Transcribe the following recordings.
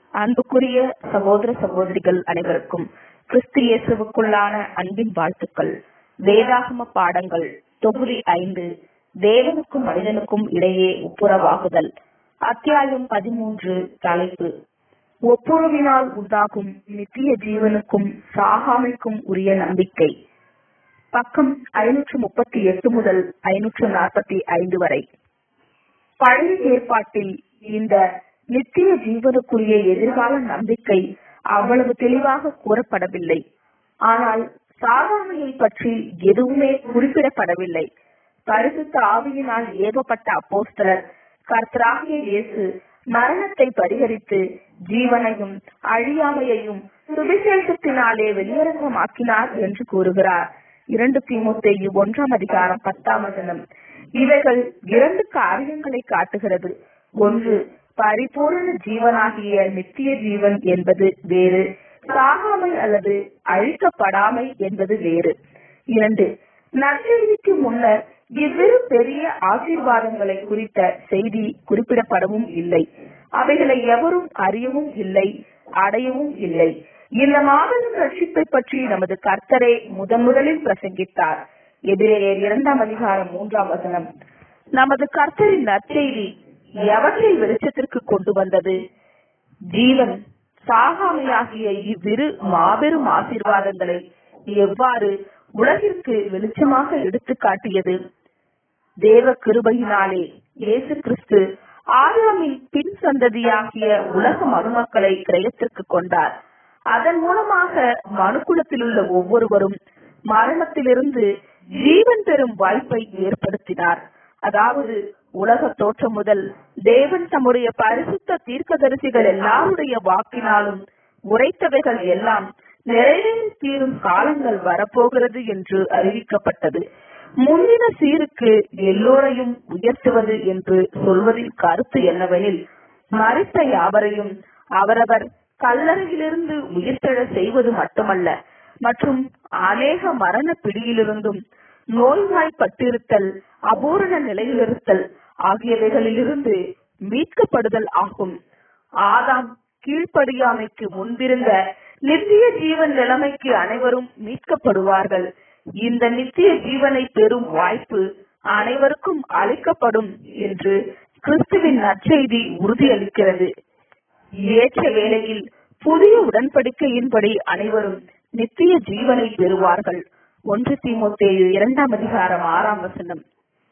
அன்புக்குரிய சகோதர சகோதரிகள் அனைவருக்கும் கிறிஸ்து இயேசுவுக்குள்ளான அன்பின் வாழ்த்துக்கள் வேதாகம பாடங்கள் தொகுதி ஐந்து தேவனுக்கும் மனிதனுக்கும் இடையே ஒப்புரவாகுதல் அத்தியாயம் பதிமூன்று தலைப்பு ஒப்புரவினால் உண்டாகும் நித்திய ஜீவனுக்கும் சாகாமைக்கும் உரிய நம்பிக்கை பக்கம் ஐநூற்று முப்பத்தி எட்டு முதல் ஐநூற்று நாற்பத்தி ஐந்து வரை பழைய ஏற்பாட்டில் இந்த நித்திய ஜீவனுக்குரிய எதிர்கால நம்பிக்கை அவ்வளவு தெளிவாக கூறப்படவில்லை ஆனால் சாகாமையை பற்றி எதுவுமே குறிப்பிடப்படவில்லை பரிசுத்த ஆவியினால் ஏவப்பட்ட அப்போஸ்தலர் கர்த்தராகிய இயேசு மரணத்தை பரிகரித்து ஜீவனையும் அழியாமையையும் சுவிசேஷத்தினாலே வெளியரங்கமாக்கினார் என்று கூறுகிறார் இரண்டு தீமுத்தையு ஒன்றாம் அதிகாரம் பத்தாம் வசனம் இவைகள் இரண்டு காரியங்களை காட்டுகிறது ஒன்று பரிபூரண ஜீவனாகிய நித்திய ஜீவன் என்பது வேறு சாகாமை அல்லது அழிக்கப்படாமை என்பது வேறு இரண்டு நற்செய்திக்கு முன்னர் இவ்விரு பெரிய ஆசீர்வாதங்களை குறித்த செய்தி குறிப்பிடப்படவும் இல்லை அவைகளை எவரும் அறியவும் இல்லை அடையவும் இல்லை இந்த மாபெரும் ரட்சிப்பை பற்றி நமது கர்த்தரே முதன் முதலில் பிரசங்கித்தார் எதிரேயர் இரண்டாம் அதிகாரம் மூன்றாம் வசனம் நமது கர்த்தரின் நற்செய்தி எவற்றை வெளிச்சத்திற்கு கொண்டு வந்தது ஜீவன் சாகாமையாகிய இவ்விரு மாபெரும் ஆசீர்வாதங்களை எவ்வாறு உலகிற்கு வெளிச்சமாக எடுத்து காட்டியது தேவ கிருபையினாலே இயேசு கிறிஸ்து ஆதாமின் பின் சந்ததியாகிய உலக மருமக்களை கிரயத்திற்கு கொண்டார் அதன் மூலமாக மனுக்குலத்தில் உள்ள ஒவ்வொருவரும் மரணத்திலிருந்து ஜீவன் பெறும் வாய்ப்பை ஏற்படுத்தினார் அதாவது உலக தோற்றம் முதல் தேவன் தம்முடைய பரிசுத்த தீர்க்கதரிசிகள் எல்லாருடைய வாக்கினாலும் உரைத்தவைகள் எல்லாம் நிறைவேறி தீரும் காலங்கள் வரப்போகிறது என்று அறிவிக்கப்பட்டது முந்தின சீருக்கு எல்லோரையும் உயர்த்துவது என்று சொல்வதின் கருத்து என்னவெனில் மறித்த யாவரையும் அவரவர் கல்லறையிலிருந்து உயிர்த்தெழ செய்வது மட்டுமல்ல மற்றும் அநேக மரண பிடியிலிருந்தும் நோய்வாய்ப்பட்டிருத்தல் அபூரண நிலையிலிருத்தல் ஆகியவைகளிலிருந்து மீட்கப்படுதல் ஆகும் ஆதாம் கீழ்ப்படியாமைக்கு முன்பிருந்த நித்திய ஜீவன் நிலைமைக்கு அனைவரும் மீட்கப்படுவார்கள் இந்த நித்திய ஜீவனை பெறும் வாய்ப்பு அனைவருக்கும் அளிக்கப்படும் என்று கிறிஸ்துவின் நற்செய்தி உறுதியளிக்கிறது ஏற்ற வேளையில் புதிய உடன்படிக்கையின்படி அனைவரும் நித்திய ஜீவனை பெறுவார்கள் ஒன்று தீமோத்தேயு இரண்டாம் அதிகாரம் ஆறாம் வசனம்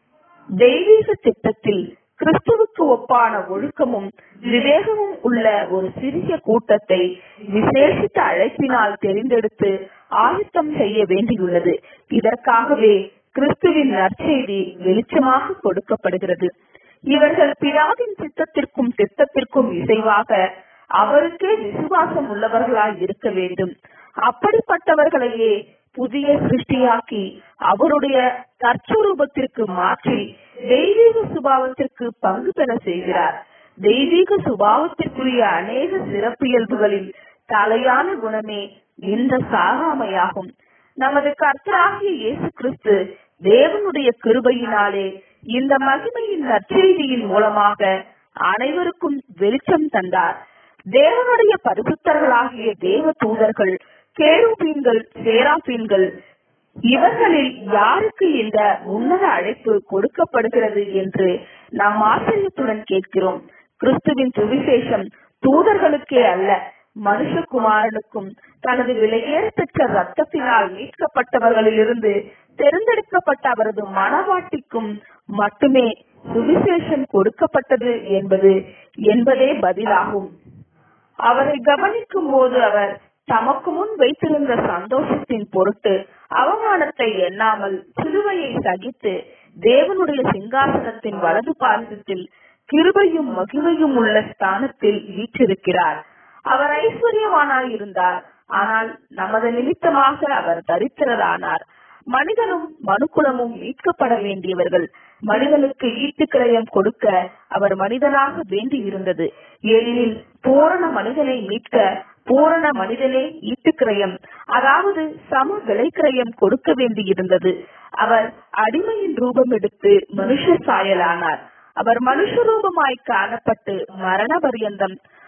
தெய்வீக திட்டத்தில் கிறிஸ்துவுக்கு ஒப்பான ஒழுக்கமும் விவேகமும் உள்ள ஒரு சிறிய கூட்டத்தை விசேஷித்த அழைப்பினால் தெரிந்தெடுத்து ஆயத்தம் செய்ய வேண்டியுள்ளது இதற்காகவே கிறிஸ்துவின் நற்செய்தி வெளிச்சமாக கொடுக்கப்படுகிறது இவர்கள் பிதாவின் சித்தத்திற்கும் திட்டத்திற்கும் இசைவாக அவருக்கே விசுவாசம் உள்ளவர்களாய் இருக்க வேண்டும் அப்படிப்பட்டவர்களையே புதிய சிருஷ்டியாக்கி அவருடைய தற்சரூபத்திற்கு மாற்றி தெய்வீக சுபாவத்திற்கு பங்கு பெற செய்கிறார் தெய்வீக சுபாவத்திற்குரிய அநேக சிறப்பியல்புகளில் தலையான குணமே இந்த சாகாமையாகும் நமது கர்த்தராகிய இயேசு கிறிஸ்து தேவனுடைய கிருபையினாலே இந்த மகிமையின் நற்செய்தியின் மூலமாக அனைவருக்கும் வெளிச்சம் தந்தார் தேவனுடைய பரிசுத்தர்களாகிய தேவ தூதர்கள் கேருபீன்கள் சேராபீன்கள் இவர்களில் யாருக்கு இந்த உன்னத அழைப்பு கொடுக்கப்படுகிறது என்று நாம் ஆச்சரியத்துடன் கேட்கிறோம் கிறிஸ்துவின் சுவிசேஷம் தூதர்களுக்கே அல்ல மனுஷகுமாரனுக்கும் தனது விலையேற பெற்ற ரத்தத்தினால் மீட்கப்பட்டவர்களிலிருந்து தேர்ந்தெடுக்கப்பட்ட அவரது மனவாட்டிக்கும் மட்டுமே சுவிசேஷம் கொடுக்கப்பட்டது என்பது என்பதே பதிலாகும் அவரை கவனிக்கும் போது அவர் தமக்கு முன் வைத்திருந்த சந்தோஷத்தின் பொருட்டு அவமானத்தை எண்ணாமல் சிலுவையை சகித்து தேவனுடைய சிங்காசனத்தின் வலது பாரதத்தில் கிருபையும் மகிமையும் உள்ள ஸ்தானத்தில் வீற்றிருக்கிறார் அவர் ஐஸ்வர்யவானாய் இருந்தார் ஆனால் நமது நிமித்தமாக அவர் தரித்திரரானார் மனிதனும் மனுக்குலமும் மீட்கப்பட வேண்டியவர்கள் மனிதனுக்கு ஈட்டுக்கிரயம் கொடுக்க அவர் மனிதனாக வேண்டி இருந்தது ஏனெனில் பூரண மனிதனை மீட்க பூரண மனிதனே ஈட்டுக்கிரயம் அதாவது சம விலைக்கிரயம் கொடுக்க வேண்டி இருந்தது அவர் அடிமையின் ரூபம் எடுத்து மனுஷ சாயலானார் அவர் மனுஷ ரூபமாய் காணப்பட்டு மரண பரியந்தம்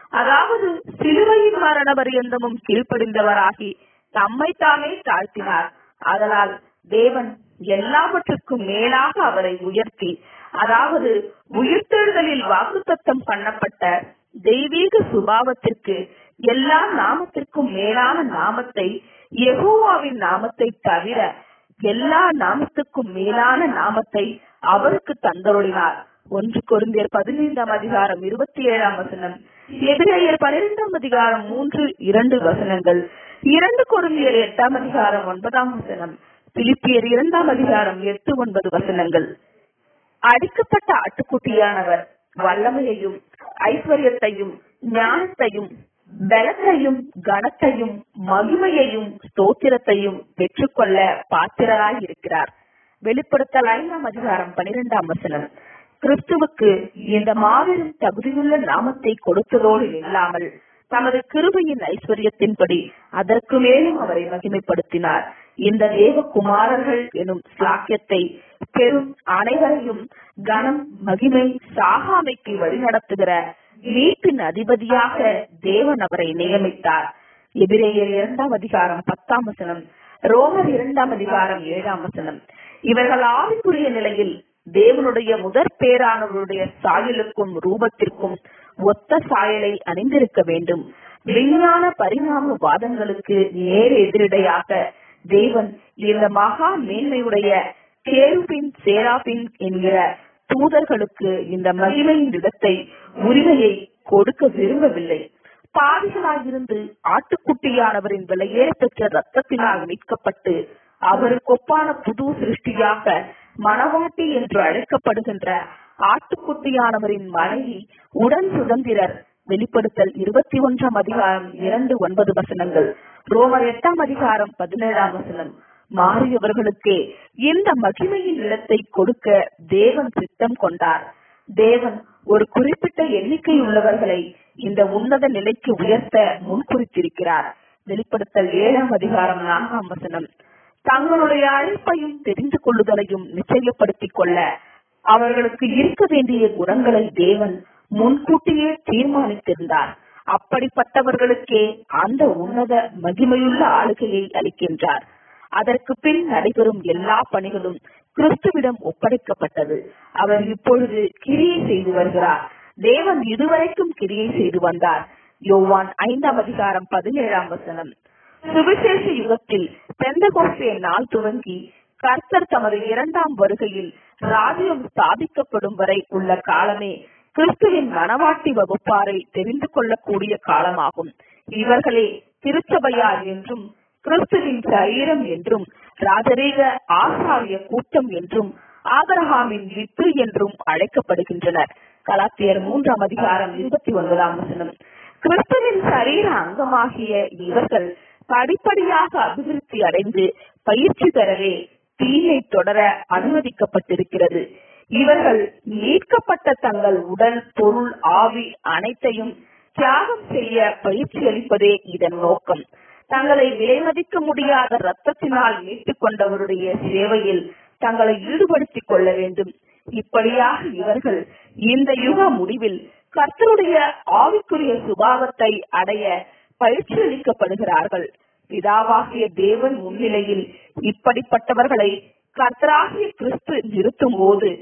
அதாவது சிலுவையின் மரண பரியந்தமும் கீழ்ப்படிந்தவராகி தம்மை தாமே தாழ்த்தினார் அதனால் தேவன் எல்லாவற்றுக்கும் மேலாக அவரை உயர்த்தி அதாவது உயிர்த்தெழுதலில் வாக்குத்தத்தம் பண்ணப்பட்ட தெய்வீக சுபாவத்திற்கு எல்லா நாமத்திற்கும் மேலான நாமத்தை யெகோவாவின் நாமத்தை தவிர எல்லா நாமத்துக்கும் மேலான நாமத்தை அவருக்கு தந்தருளினார் ஒன்று கொரிந்தியர் பதினைந்தாம் அதிகாரம் இருபத்தி ஏழாம் வசனம் எபிரேயர் பன்னிரெண்டாம் அதிகாரம் மூன்று இரண்டு வசனங்கள் இரண்டு கொரிந்தியர் எட்டாம் அதிகாரம் ஒன்பதாம் வசனம் பிலிப்பியர் இரண்டாம் அதிகாரம் எட்டு ஒன்பது வசனங்கள் அடிக்கப்பட்ட ஆட்டுக்குட்டியானவர் வல்லமையையும் ஐஸ்வர்யத்தையும் ஞானத்தையும் பலத்தையும் கனத்தையும் மகிமையையும் ஸ்தோத்திரத்தையும் பெற்றுக்கொள்ள பாத்திரராய் இருக்கிறார் வெளிப்படுத்தல் ஐந்தாம் அதிகாரம் பனிரெண்டாம் வசனம் கிறிஸ்துவுக்கு இந்த மாபெரும் தகுதியுள்ள நாமத்தை கொடுத்ததோடு இல்லாமல் தமது கிருபையின் ஐஸ்வர்யத்தின்படி அதற்கு மேலும் அவரை மகிமைப்படுத்தினார் இந்த தேவகுமாரர்கள் எனும் சாக்கியத்தை பெரும் அனைவரையும் கனம் மகிமை சாகாமைக்கு வழிநடத்துகிற மீட்பின் அதிபதியாக தேவன் அவரை நியமித்தார் எபிரேயர் இரண்டாம் அதிகாரம் பத்தாம் வசனம் ரோமர் இரண்டாம் அதிகாரம் ஏழாம் வசனம் இவர்கள் ஆவிக்குரிய நிலையில் தேவனுடைய முதற் பேரானவருடைய சாயலுக்கும் ரூபத்திற்கும் ஒத்த சாயலை அணிந்திருக்க வேண்டும் விஞ்ஞான பரிணாம வாதங்களுக்கு நேர் எதிரடையாக தேவன் இந்த மகா மேன்மையுடைய கேருபின் சேராபின் என்கிற தூதர்களுக்கு இந்த மகிமையின் இடத்தை உரிமையை கொடுக்க விரும்பவில்லை பாவிகளாயிருந்து ஆட்டுக்குட்டியானவரின் விலையேற பெற்ற ரத்தத்தினால் மீட்கப்பட்டு அவருக்கொப்பான புது சிருஷ்டியாக மணவாட்டி என்று அழைக்கப்படுகின்ற ஆட்டுக்குட்டியானவரின் மனைவி உடன் சுதந்திரர் வெளிப்படுத்தல் இருபத்தி ஒன்றாம் அதிகாரம் இரண்டு ஒன்பது வசனங்கள் ரோமர் எட்டாம் அதிகாரம் பதினேழாம் வசனம் மாறியவர்களுக்கே இந்த மகிமையின் இடத்தை கொடுக்க தேவன் சித்தம் கொண்டார் தேவன் ஒரு குறிப்பிட்ட எண்ணிக்கை உள்ளவர்களை இந்த உன்னத நிலைக்கு உயர்த்த முன்குறித்திருக்கிறார் வெளிப்படுத்தல் ஏழாம் அதிகாரம் நான்காம் வசனம் தங்களுடைய அழைப்பையும் தெரிந்து கொள்ளுதலையும் நிச்சயப்படுத்திக் கொள்ள அவர்களுக்கு இருக்க வேண்டிய குணங்களை தேவன் முன்கூட்டியே தீர்மானித்திருந்தார் அப்படிப்பட்டவர்களுக்கே அந்த உன்னத மகிமையுள்ள ஆளுகையை அளிக்கின்றார் அதற்கு பின் நடைபெறும் எல்லா பணிகளும் கிறிஸ்துவிடம் ஒப்படைக்கப்பட்டது அவர் இப்பொழுது கிரியை செய்து வருகிறார் தேவன் இதுவரைக்கும் கிரியை செய்து வந்தார் யோவான் ஐந்தாம் அதிகாரம் பதினேழாம் வசனம் சுவிசேஷ யுகத்தில் பெந்தகோஸ்தே நாள் துவங்கி கர்த்தர் தமது இரண்டாம் வருகையில் ராஜ்யம் ஸ்தாபிக்கப்படும் வரை உள்ள காலமே கிறிஸ்துவின் மனவாட்டி வகுப்பாரை தெரிந்து கொள்ளக்கூடிய காலமாகும் இவர்களே திருச்சபையார் என்றும் கிறிஸ்துவின் சரீரம் என்றும் ராஜரீக ஆசாரிய கூட்டம் என்றும் ஆபரகாமின் வித்து என்றும் அழைக்கப்படுகின்றனர் கலாத்தியர் மூன்றாம் அதிகாரம் இருபத்தி ஒன்பதாம் வசனம் கிறிஸ்துவின் சரீர அங்கமாகிய இவர்கள் படிப்படியாக அபிவிருத்தி அடைந்து பயிற்சி பெறவே தீயை தொடர அனுமதிக்கப்பட்டிருக்கிறது இவர்கள் மீட்கப்பட்ட தங்கள் உடல் பொருள் ஆவி அனைத்தையும் தியாகம் செய்ய பயிற்சி அளிப்பதே இதன் நோக்கம் தங்களை விலைமதிக்க முடியாத ரத்தத்தினால் மீட்டுக் கொண்டவருடைய சேவையில் தங்களை ஈடுபடுத்திக் கொள்ள வேண்டும் இப்படியாக இவர்கள் இந்த யுக முடிவில் கர்த்தருடைய ஆவிக்குரிய சுபாவத்தை அடைய பயிற்சி அளிக்கப்படுகிறார்கள் பிதாவாகிய தேவன் முன்னிலையில் இப்படிப்பட்டவர்களை கர்த்தராகிய கிறிஸ்து நிறுத்தும் போது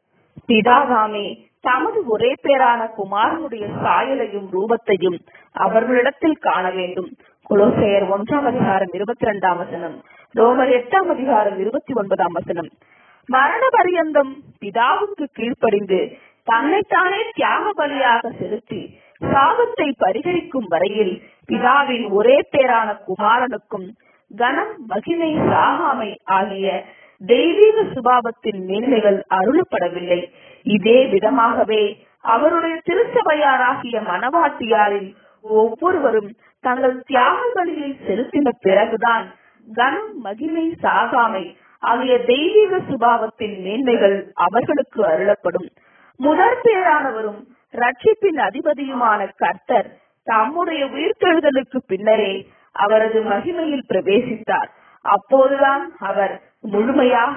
பிதாவாமே தமது ஒரே பேரான குமாரனுடைய சாயலையும் ரூபத்தையும் அவர்களிடத்தில் காண வேண்டும் குலோசையர் ஒன்றாம் அதிகாரம் இருபத்தி இரண்டாம் வசனம் ரோமர் எட்டாம் அதிகாரம் இருபத்தி ஒன்பதாம் வசனம் மரண பரியந்தம் பிதாவுக்கு கீழ்ப்படிந்து தன்னைத்தானே தியாக பலியாக செலுத்தி சாபத்தை பரிகரிக்கும் வரையில் பிதாவின் ஒரே பேரான குமாரனுக்கும் கனம் மகிமை சாகாமை ஆகிய தெய்வீக சுபாவத்தின் மேன்மைகள் அருளப்படவில்லை இதே விதமாகவே அவருடைய திருச்சபையாராகிய மனவாட்டியாரில் ஒவ்வொருவரும் தங்கள் தியாக பலியை செலுத்தின பிறகுதான் கனம் மகிமை சாகாமை ஆகிய தெய்வீக சுபாவத்தின் மேன்மைகள் அவர்களுக்கு அருளப்படும் முதற் பேரானவரும் ரட்சிப்பின் அதிபதியுமான கர்த்தர் தம்முடைய உயிர்த்தெழுதலுக்கு பின்னரே அவரது மகிமையில் பிரவேசித்தார் அப்போதுதான் அவர் முழுமையாக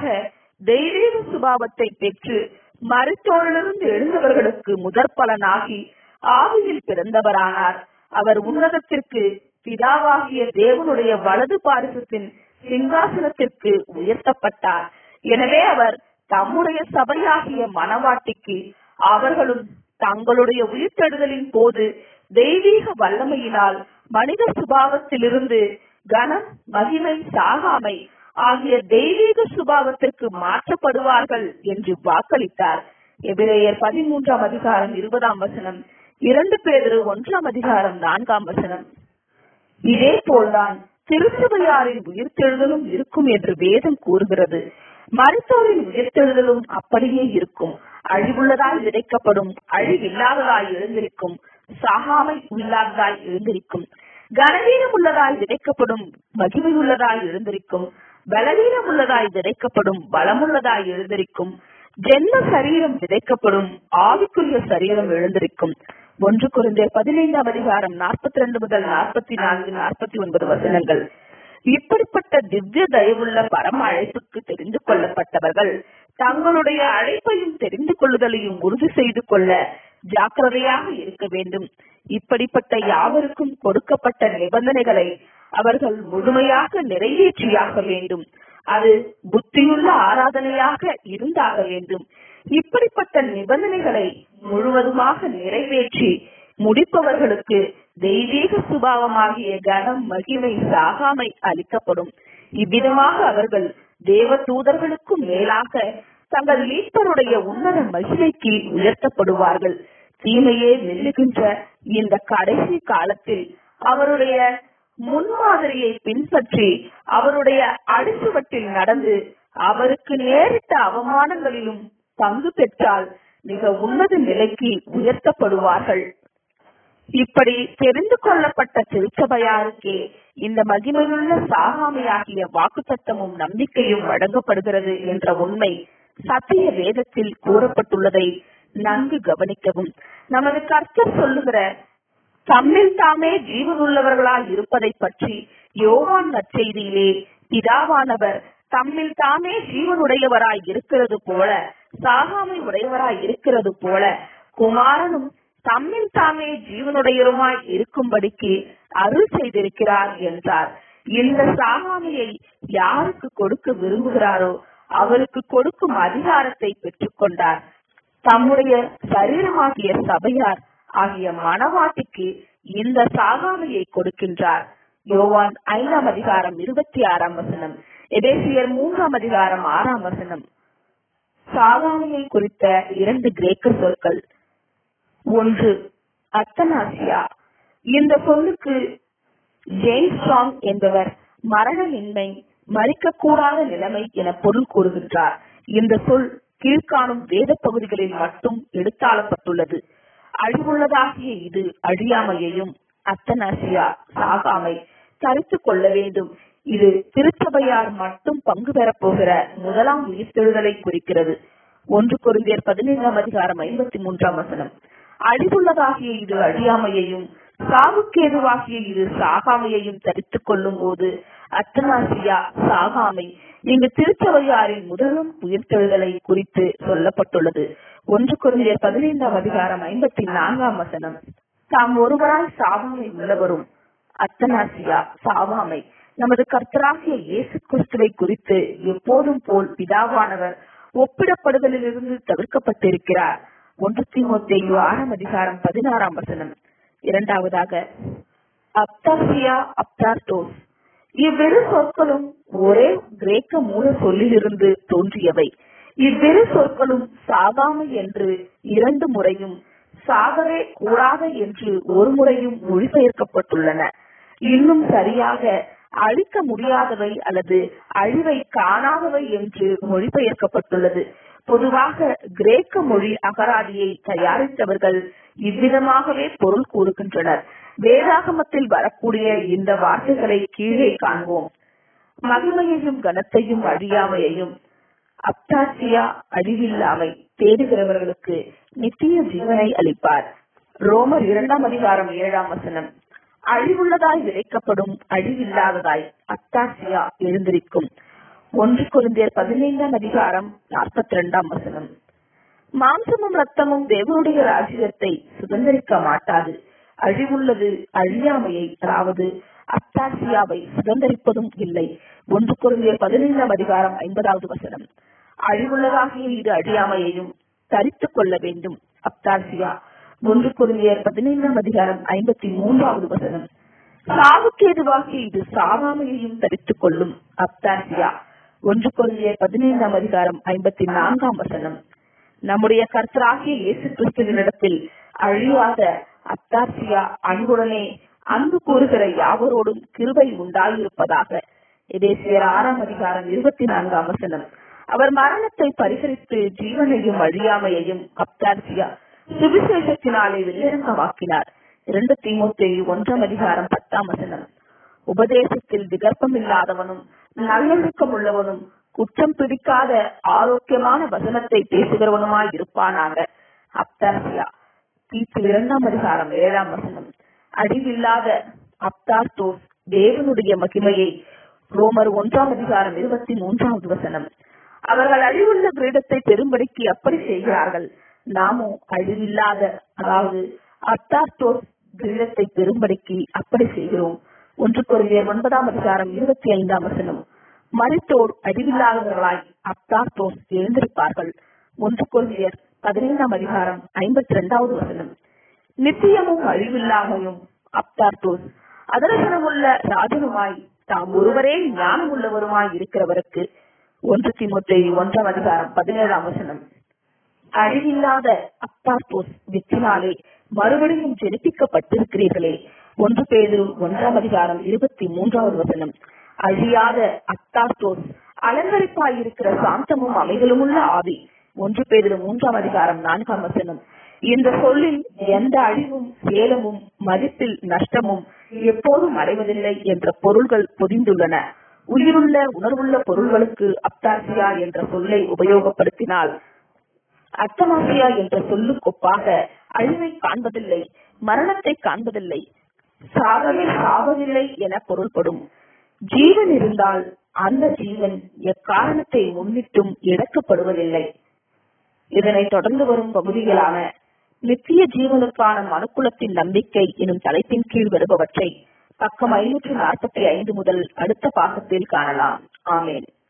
தெய்வீக சுபாவத்தை பெற்று மருத்தோரிலிருந்து எழுந்தவர்களுக்கு முதற் பலனாகி ஆவியில் பிறந்தவரானார் அவர் உன்னதத்திற்கு பிதாவாகிய தேவனுடைய வலது பாரிசத்தின் சிங்காசனத்திற்கு உயர்த்தப்பட்டார் எனவே அவர் தம்முடைய சபையாகிய மனவாட்டிக்கு அவர்களும் தங்களுடைய உயிர்த்தெழுதலின் போது தெய்வீக வல்லமையினால் மனித சுபாவத்திலிருந்து கனம் மகிமை சாகாமை ஆகிய தெய்வீக சுபாவத்திற்கு மாற்றப்படுவார்கள் என்று வாக்களித்தார் எபிரேயர் பதிமூன்றாம் அதிகாரம் இருபதாம் வசனம் இரண்டு பேரு ஒன்றாம் அதிகாரம் நான்காம் வசனம் இதே போல்தான் திருச்சபையாரின் உயிர்த்தெழுதலும் இருக்கும் என்று வேதம் கூறுகிறது மருத்துவரின் உயிர்த்தெழுதலும் அப்படியே இருக்கும் அழிவுள்ளதாய் விதைக்கப்படும் அழிவில்லாததாய் எழுந்திருக்கும் சாகாமை இல்லாததாய் எழுந்திருக்கும் கனவீனம் உள்ளதாய் விதைக்கப்படும் மகிமை உள்ளதாய் எழுந்திருக்கும் பலவீனம் உள்ளதாய் விதைக்கப்படும் பலமுள்ளதாய் எழுந்திருக்கும் ஜென்ம சரீரம் விதைக்கப்படும் ஆவிக்குரிய சரீரம் எழுந்திருக்கும் ஒன்று குறைந்த பதினைந்தாம் அதிகாரம் நாற்பத்தி ரெண்டு முதல் நாற்பத்தி நான்கு நாற்பத்தி ஒன்பது வசனங்கள் இப்படிப்பட்ட திவ்ய தயவுள்ள பரம அழைப்புக்கு தெரிந்து கொள்ளப்பட்டவர்கள் தங்களுடைய அழைப்பையும் தெரிந்து கொள்ளுதலையும் உறுதி செய்து கொள்ள ஜாக்கிரதையாக இருக்க வேண்டும் இப்படிப்பட்ட யாவருக்கும் கொடுக்கப்பட்ட நிபந்தனைகளை அவர்கள் முழுமையாக நிறைவேற்றியாக வேண்டும் அது புத்தியுள்ள ஆராதனையாக இருந்தாக வேண்டும் இப்படிப்பட்ட நிபந்தனைகளை முழுவதுமாக நிறைவேற்றி முடிப்பவர்களுக்கு தெய்வீக சுபாவமாகிய கனம் மகிமை சாகாமை அளிக்கப்படும் இவ்விதமாக அவர்கள் தேவ தூதர்களுக்கும் மேலாக தங்கள் மீட்பருடைய உன்னத மகிமைக்கு உயர்த்தப்படுவார்கள் தீமையே வெல்லுகின்ற இந்த கடைசி காலத்தில் அவருடைய முன்மாதிரியை பின்பற்றி அவருடைய அடிச்சுவட்டில் நடந்து அவருக்கு நேரிட்ட அவமானங்களிலும் பங்கு பெற்றால் மிக உன்னத நிலைக்கு உயர்த்தப்படுவார்கள் இப்படி தெரிந்து கொள்ளப்பட்ட திருச்சபையாருக்கே இந்த மகிமையுள்ள சாகாமையாகிய வாக்குத்தத்தமும் நம்பிக்கையும் வழங்கப்படுகிறது என்ற உண்மை சத்திய வேதத்தில் கூறப்பட்டுள்ளதை நன்கு கவனிக்கவும் நமது கர்த்தர் சொல்லுகிற தம்மில் தாமே ஜீவனுள்ளவர்களாய் இருப்பதை பற்றி யோவான் நற்செய்தியிலே பிதாவானவர் தம்மில் தாமே ஜீவனுடையவராய் இருக்கிறது போல சாகாமை உடையவராய் இருக்கிறது போல குமாரனும் தம்மில் தாமே ஜீவனுடையருமாய் இருக்கும்படிக்கு அருள் செய்திருக்கிறார் என்றார் இந்த சாகாமையை யாருக்கு கொடுக்க விரும்புகிறாரோ அவருக்கு கொடுக்கும் அதிகாரத்தை பெற்றுக்கொண்டார் தம்முடைய சரீரமாகிய சபையார் ஆகிய மனவாட்டிக்கு இந்த சாகாமையை கொடுக்கின்றார் யோவான் ஐந்தாம் அதிகாரம் இருபத்தி ஆறாம் வசனம் எதேசியர் மூன்றாம் அதிகாரம் ஆறாம் வசனம் சாகாமையை குறித்த இரண்டு கிரேக்க சொற்கள் ஒன்று அத்தனாசியா இந்த சொல்லுக்கு ஜேம்ஸ் ஸ்ட்ராங் என்பவர் மரணமின்மை மறிக்கக்கூடாத நிலைமை என பொருள் கூறுகின்றார் இந்த சொல் கீழ்காணும் வேத பகுதிகளில் மட்டும் எடுத்தாளப்பட்டுள்ளது அழிவுள்ளதாகிய இது அழியாமையையும் அத்தனாசியா சாகாமை தரித்துக் கொள்ள வேண்டும் இது திருச்சபையார் மட்டும் பங்கு பெறப் போகிற முதலாம் உயிர்த்தெழுதலை குறிக்கிறது ஒன்று கொரிந்தியர் பதினைந்தாம் அதிகாரம் ஐம்பத்தி மூன்றாம் வசனம் அழிவுள்ளதாகிய இது அழியாமையையும் சாவுக்கேதுவாகிய இது சாகாமையையும் தரித்துக் கொள்ளும் போது அத்தனாசியா சாகாமை இங்கு திருச்சபையாரின் முதலும் உயிர்த்தெழுதலை குறித்து சொல்லப்பட்டுள்ளது ஒன்று குறைந்தர் பதினைந்தாம் அதிகாரம் ஐம்பத்தி நான்காம் வசனம் தாம் ஒருவராய் சாவாமை உள்ளவரும் அத்தனாசியா சாவாமை நமது கர்த்தராகிய இயேசு கிறிஸ்துவை குறித்து எப்போதும் போல் பிதாவானவர் ஒப்பிடப்படுதலிலிருந்து தவிர்க்கப்பட்டிருக்கிறார் ஒன்று தீமோத்தேயு ஆறாம் அதிகாரம் பதினாறாம் வசனம் இரண்டாவதாக அப்தாசியா அப்தார்டோஸ் இவ்விரு சொற்களும் ஒரே கிரேக்க மூல சொல்லிலிருந்து தோன்றியவை இவ்விரு சொற்களும் சாகாமை என்று இரண்டு முறையும் சாகவே கூடாது என்று ஒரு முறையும் மொழிபெயர்க்கப்பட்டுள்ளன இன்னும் சரியாக அழிக்க முடியாதவை அல்லது அழிவை காணாதவை என்று மொழிபெயர்க்கப்பட்டுள்ளது பொதுவாக கிரேக்க மொழி அகராதியை தயாரித்தவர்கள் இவ்விதமாகவே பொருள் கூறுகின்றனர் வேதாகமத்தில் வரக்கூடிய இந்த வார்த்தைகளை கீழே காண்போம் மகிமையையும் கனத்தையும் அழியாமையையும் அப்தாசியா அழிவில்லாமை தேடுகிறவர்களுக்கு நித்திய ஜீவனை அளிப்பார் ரோமர் இரண்டாம் அதிகாரம் ஏழாம் வசனம் அழிவுள்ளதாய் விதைக்கப்படும் அழிவில்லாததாய் அத்தாசியா எழுந்திருக்கும் ஒன்று குருந்தியர் பதினைந்தாம் அதிகாரம் நாற்பத்தி இரண்டாம் வசனம் மாம்சமும் ரத்தமும் தேவனுடைய ராஜ்யத்தை சுதந்திரிக்க மாட்டாது அழிவுள்ளது அழியாமையை அதாவது அத்தாசியாவை சுதந்திரிப்பதும் இல்லை ஒன்று குறைந்த பதினைந்தாம் அதிகாரம் ஐம்பதாவது வசனம் அழிவுள்ளதாகிய இது அழியாமையையும் தரித்துக் கொள்ள வேண்டும் அப்தாசியா ஒன்று குருந்தியர் பதினைந்தாம் அதிகாரம் ஐம்பத்தி மூன்றாவது வசனம் சாவுக்கு எதுவாகி இது சாவாமையையும் தரித்துக் கொள்ளும் அப்தாசியா ஒன்று குருந்தியர் பதினைந்தாம் அதிகாரம் ஐம்பத்தி நான்காம் வசனம் நம்முடைய கர்த்தராகிய இயேசு கிறிஸ்துவினிடத்தில் அழியாத அத்தாசியா அன்புடனே அன்பு கூறுகிற யாவரோடும் கிருபை உண்டாயிருப்பதாக எதேசியர் ஆறாம் அதிகாரம் இருபத்தி நான்காம் வசனம் அவர் மரணத்தை பரிசரித்து ஜீவனையும் அழியாமையையும் அப்தார்சியா சுவிசேஷத்தினாலே வெளியரங்கமாக்கினார் இரண்டு தீமோத்தேயு ஒன்றாம் அதிகாரம் பத்தாம் வசனம் உபதேசத்தில் விகற்பம் இல்லாதவனும் நல்லொழுக்கம் உள்ளவனும் குற்றம் பிடிக்காத ஆரோக்கியமான வசனத்தை பேசுகிறவனுமாய் இருப்பானாக அப்தார்சியா தீத்து இரண்டாம் அதிகாரம் ஏழாம் வசனம் அழிவில்லாத அப்தார்தோஸ் தேவனுடைய மகிமையை ரோமர் ஒன்றாம் அதிகாரம் இருபத்தி மூன்றாவது வசனம் அவர்கள் அழிவுள்ள கிரீடத்தை பெரும்படிக்கு அப்படி செய்கிறார்கள் நாமும் அழிவில்லாத அதாவது அத்தார்டோஸ் கிரீடத்தை பெரும்படிக்கு அப்படி செய்கிறோம் ஒன்று குறைந்த ஒன்பதாம் அதிகாரம் இருபத்தி ஐந்தாம் வசனம் மறித்தோர் அழிவில்லாதவர்களாய் அத்தார்டோஸ் எழுந்திருப்பார்கள் ஒன்று குறைந்தர் பதினைந்தாம் அதிகாரம் ஐம்பத்தி இரண்டாவது வசனம் நித்தியமும் அழிவில்லாமையும் அப்தார்டோஸ் அதரசனமுள்ள ராஜனுமாய் தாம் ஒருவரே ஞானம் உள்ளவருமாய் இருக்கிறவருக்கு ஒன்று திமுத்தை ஒன்றாம் அதிகாரம் பதினேழாம் வசனம் அழிவில்லாத அப்பார்போஸ் வித்தினாலே மறுபடியும் ஜெனிப்பிக்கப்பட்டிருக்கிறீர்களே ஒன்று பேரும் ஒன்றாம் அதிகாரம் இருபத்தி மூன்றாவது வசனம் அழியாத அத்தார்டோஸ் அலங்கரிப்பாயிருக்கிற சாந்தமும் அமைதலும் உள்ள ஆவி ஒன்று பேதிலும் மூன்றாம் அதிகாரம் நான்காம் வசனம் இந்த சொல்லில் எந்த அழிவும் சேலமும் மதிப்பில் நஷ்டமும் எப்போதும் அடைவதில்லை என்ற பொருள்கள் பொதிந்துள்ளன உயிருள்ள உணர்வுள்ள பொருள்களுக்கு அப்தாசியா என்ற சொல்லை உபயோகப்படுத்தினால் அத்தமாசியா என்ற சொல்லுக்கொப்பாக அழிவை காண்பதில்லை மரணத்தை காண்பதில்லை சாகவே சாவதில்லை என பொருள்படும் ஜீவன் இருந்தால் அந்த ஜீவன் எக்காரணத்தை முன்னிட்டும் இழக்கப்படுவதில்லை இதனை தொடர்ந்து வரும் பகுதிகளான நித்திய ஜீவனுக்கான மனுக்குலத்தின் நம்பிக்கை எனும் தலைப்பின் கீழ் வருபவற்றை பக்கம் ஐநூற்று நாற்பத்தி ஐந்து முதல் அடுத்த பாகத்தில் காணலாம் ஆமேன்